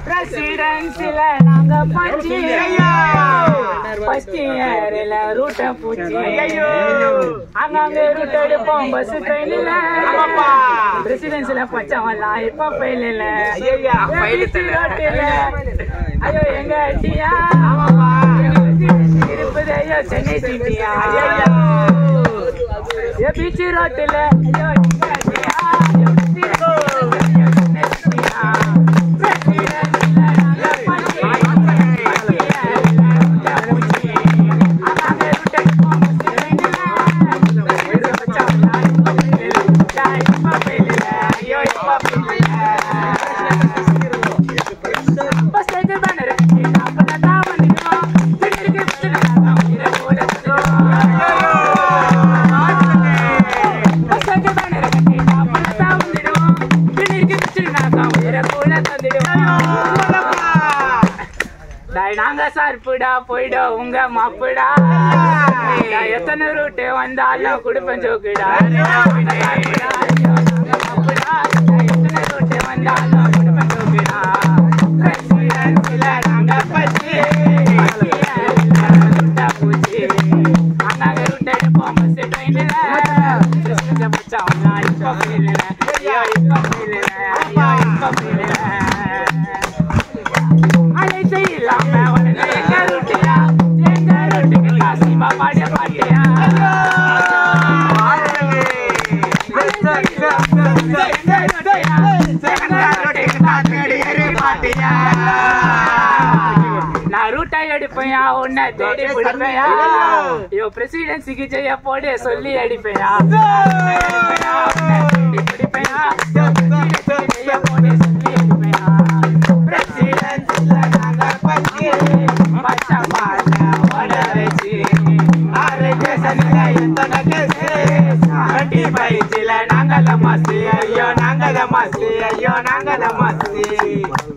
பிரசிடென்சில நாங்க பஞ்சி ஃபர்ஸ்ட் இயர்ல ரூட்ட பூச்சி அங்கங்க ரூட் எடுப்போம் பஸ் ட்ரெயின்ல பிரசிடென்சில பச்சவன்லாம் இப்ப ஃபெயில் இல்ல ஐயோ எங்க அட்டியா இருப்பது ஐயோ சென்னை சிட்டியா ஏ பீச் ரோட்டில் ஐயோ எங்க அட்டியா ஐயோ, சென்னை சிட்டியா பிரசிடென்சில நாங்க பஞ்சி டேய், நாங்க சார்புடா போயிடா உங்க மாப்புடா டேய், எத்தனை ரூட்டு வந்தாலும் குடுப்பம் ஜோக்குடா சார்புடா, ஐயோ, நாங்க மாப்புடா. டேய், எத்தனை ரூட்டு வந்தாலும் குடுப்பம் ஜோக்குடா பிரசிடென்சில நாங்க பச்சி ரூட்டா பூச்சி அண்ணாங்க ரூட் எடுப்போம் பஸ் ட்ரெயின்ல பிரசிடென்சில புடிச்சா அவனா இப்ப ஃபெயில்ல ஐயோ இப்ப ஃபெயில்ல ஐயோ இப்ப ஃபெயில்ல அலை செய்யலாம உடனே எங்க ரூட்டியா எங்க ரூட்டுக்கு காசிமா பாடிய பாட்டியா நான் ரூட்டா எடுப்பையா உன்னை தேடி பிடிப்பையா ஐயோ பிரசிடென்சிக்கு செய்ய போடு சொல்லி அடிப்பையா பிடிப்பையா செய்ய போடு சொல்லி அடிப்பையா பிரசிடென்சில நாங்க பச்சி பச்சை பாட்ட ஓட வச்சு ஆறு ஸ்டேஷன்ல எத்தனை கேஸ் கட்டி பயிற்சியில நாங்கள மாசு ஐயோ நாங்கள மாசு ஐயோ நாங்கள மாசு